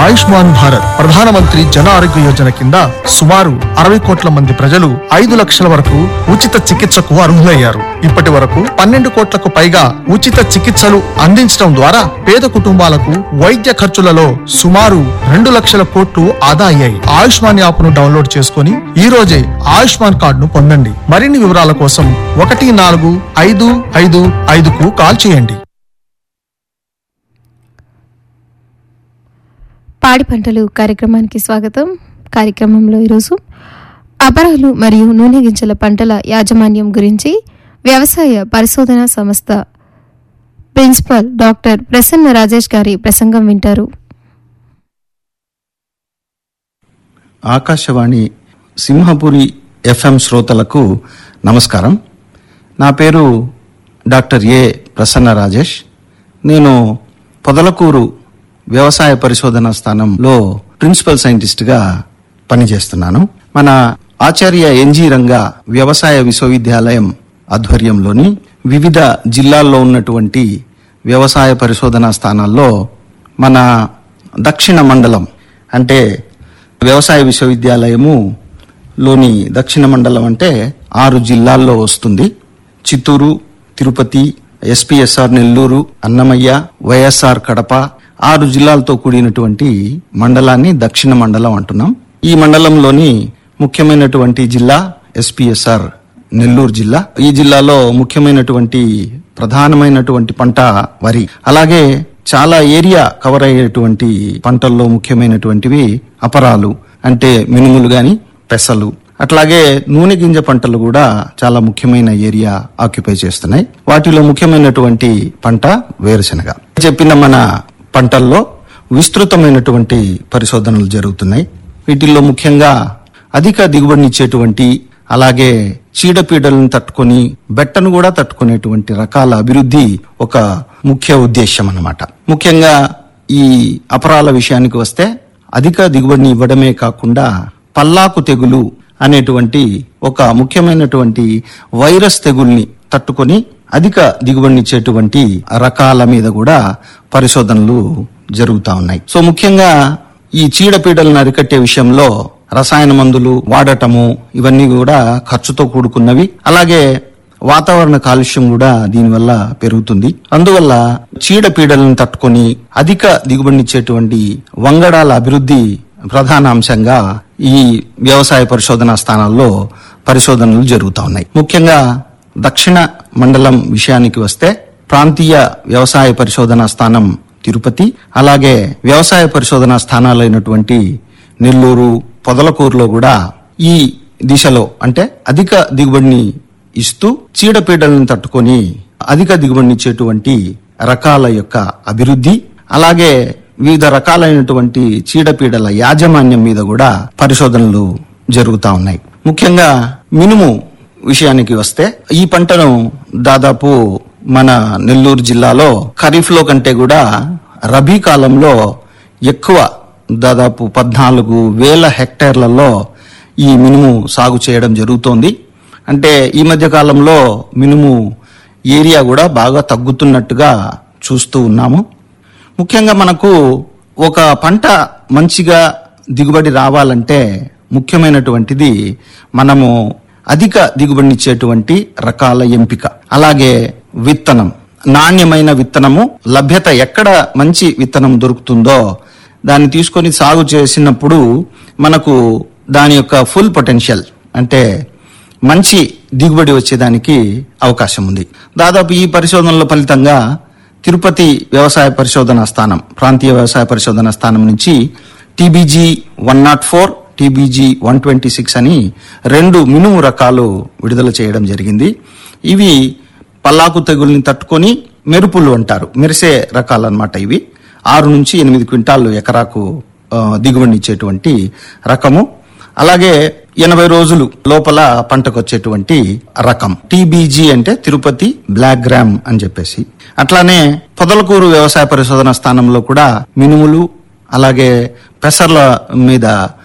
ఆయుష్మాన్ భారత్ ప్రధానమంత్రి జన ఆరోగ్య యోజన కింద సుమారు అరవై కోట్ల మంది ప్రజలు ఐదు లక్షల వరకు ఉచిత చికిత్సకు అర్హులయ్యారు ఇప్పటి వరకు పన్నెండు కోట్లకు పైగా ఉచిత చికిత్సలు అందించడం ద్వారా పేద కుటుంబాలకు వైద్య ఖర్చులలో సుమారు రెండు లక్షల కోట్లు ఆదా అయ్యాయి ఆయుష్మాన్ యాప్ ను డౌన్లోడ్ చేసుకుని ఈ రోజే ఆయుష్మాన్ కార్డును పొందండి మరిన్ని వివరాల కోసం ఒకటి నాలుగు ఐదు ఐదు ఐదుకు కాల్ చేయండి పాడి పంటలు కార్యక్రమానికి స్వాగతం కార్యక్రమంలో ఈరోజు అపరాలు మరియు నూనె గింజల పంటల యాజమాన్యం గురించి వ్యవసాయ పరిశోధన సంస్థ ప్రిన్సిపల్ డాక్టర్ ప్రసన్న రాజేష్ గారి ప్రసంగం వింటారు ఆకాశవాణి సింహపురి ఎఫ్ఎం శ్రోతలకు నమస్కారం నా పేరు డాక్టర్ ఏ ప్రసన్న రాజేష్ నేను పొదలకూరు వ్యవసాయ పరిశోధన స్థానంలో ప్రిన్సిపల్ సైంటిస్ట్గా పనిచేస్తున్నాను మన ఆచార్య ఎన్జి రంగా వ్యవసాయ విశ్వవిద్యాలయం ఆధ్వర్యంలోని వివిధ జిల్లాల్లో ఉన్నటువంటి వ్యవసాయ పరిశోధనా స్థానాల్లో మన దక్షిణ మండలం అంటే వ్యవసాయ విశ్వవిద్యాలయము లోని దక్షిణ మండలం అంటే ఆరు జిల్లాల్లో వస్తుంది చిత్తూరు తిరుపతి ఎస్పీఎస్ఆర్ నెల్లూరు అన్నమయ్య వైఎస్ఆర్ కడప ఆరు జిల్లాలతో కూడినటువంటి మండలాన్ని దక్షిణ మండలం అంటున్నాం ఈ మండలంలోని ముఖ్యమైనటువంటి జిల్లా ఎస్పీఎస్ఆర్ నెల్లూరు జిల్లా ఈ జిల్లాలో ముఖ్యమైనటువంటి ప్రధానమైనటువంటి పంట వరి అలాగే చాలా ఏరియా కవర్ అయ్యేటువంటి పంటల్లో ముఖ్యమైనటువంటివి అపరాలు అంటే మినుములు గాని పెసలు అట్లాగే నూనె గింజ పంటలు కూడా చాలా ముఖ్యమైన ఏరియా ఆక్యుపై చేస్తున్నాయి వాటిలో ముఖ్యమైనటువంటి పంట వేరుశనగ చెప్పిన మన పంటల్లో విస్తృతమైనటువంటి పరిశోధనలు జరుగుతున్నాయి వీటిల్లో ముఖ్యంగా అధిక దిగుబడినిచ్చేటువంటి అలాగే చీడపీడలను తట్టుకొని బెట్టను కూడా తట్టుకునేటువంటి రకాల అభివృద్ధి ఒక ముఖ్య ఉద్దేశం అన్నమాట ముఖ్యంగా ఈ అపరాల విషయానికి వస్తే అధిక దిగుబడిని ఇవ్వడమే కాకుండా పల్లాకు తెగులు అనేటువంటి ఒక ముఖ్యమైనటువంటి వైరస్ తెగుల్ని తట్టుకొని అధిక దిగుబడినిచ్చేటువంటి రకాల మీద కూడా పరిశోధనలు జరుగుతా ఉన్నాయి సో ముఖ్యంగా ఈ చీడపీడలను అరికట్టే విషయంలో రసాయన మందులు వాడటము ఇవన్నీ కూడా ఖర్చుతో కూడుకున్నవి అలాగే వాతావరణ కాలుష్యం కూడా దీనివల్ల పెరుగుతుంది అందువల్ల చీడపీడలను తట్టుకొని అధిక దిగుబడినిచ్చేటువంటి వంగడాల అభివృద్ధి ప్రధాన అంశంగా ఈ వ్యవసాయ పరిశోధనా స్థానాల్లో పరిశోధనలు జరుగుతా ఉన్నాయి ముఖ్యంగా దక్షిణ మండలం విషయానికి వస్తే ప్రాంతీయ వ్యవసాయ పరిశోధనా స్థానం తిరుపతి అలాగే వ్యవసాయ పరిశోధనా స్థానాలైనటువంటి నెల్లూరు పొదలకూరులో కూడా ఈ దిశలో అంటే అధిక దిగుబడిని ఇస్తూ చీడపీడలను తట్టుకొని అధిక దిగుబడినిచ్చేటువంటి రకాల యొక్క అభివృద్ధి అలాగే వివిధ రకాలైనటువంటి చీడపీడల యాజమాన్యం మీద కూడా పరిశోధనలు జరుగుతా ఉన్నాయి ముఖ్యంగా మినుము విషయానికి వస్తే ఈ పంటను దాదాపు మన నెల్లూరు జిల్లాలో ఖరీఫ్ లో కంటే కూడా రబీ కాలంలో ఎక్కువ దాదాపు పద్నాలుగు వేల హెక్టేర్లలో ఈ మినుము సాగు చేయడం జరుగుతోంది అంటే ఈ మధ్య కాలంలో మినుము ఏరియా కూడా బాగా తగ్గుతున్నట్టుగా చూస్తూ ఉన్నాము ముఖ్యంగా మనకు ఒక పంట మంచిగా దిగుబడి రావాలంటే ముఖ్యమైనటువంటిది మనము అధిక దిగుబడినిచ్చేటువంటి రకాల ఎంపిక అలాగే విత్తనం నాణ్యమైన విత్తనము లభ్యత ఎక్కడ మంచి విత్తనం దొరుకుతుందో దాన్ని తీసుకొని సాగు చేసినప్పుడు మనకు దాని యొక్క ఫుల్ పొటెన్షియల్ అంటే మంచి దిగుబడి వచ్చేదానికి అవకాశం ఉంది దాదాపు ఈ పరిశోధనల ఫలితంగా తిరుపతి వ్యవసాయ పరిశోధన స్థానం ప్రాంతీయ వ్యవసాయ పరిశోధన స్థానం నుంచి TBG one not four TBG one twenty six అని రెండు మినుము రకాలు విడుదల చేయడం జరిగింది ఇవి పల్లాకు తెగుల్ని తట్టుకొని మెరుపులు అంటారు మెరిసే రకాలన్నమాట ఇవి ఆరు నుంచి ఎనిమిది క్వింటాళ్ళు ఎకరాకు ఆ, దిగుబడినిచ్చేటువంటి రకము అలాగే ఎనభై రోజులు లోపల పంటకు వచ్చేటువంటి రకం టీబీజీ అంటే తిరుపతి బ్లాక్ గ్రామ్ అని చెప్పేసి అట్లానే పొదలకూరు వ్యవసాయ పరిశోధన స్థానంలో కూడా మినుములు అలాగే పెసర్ల మీద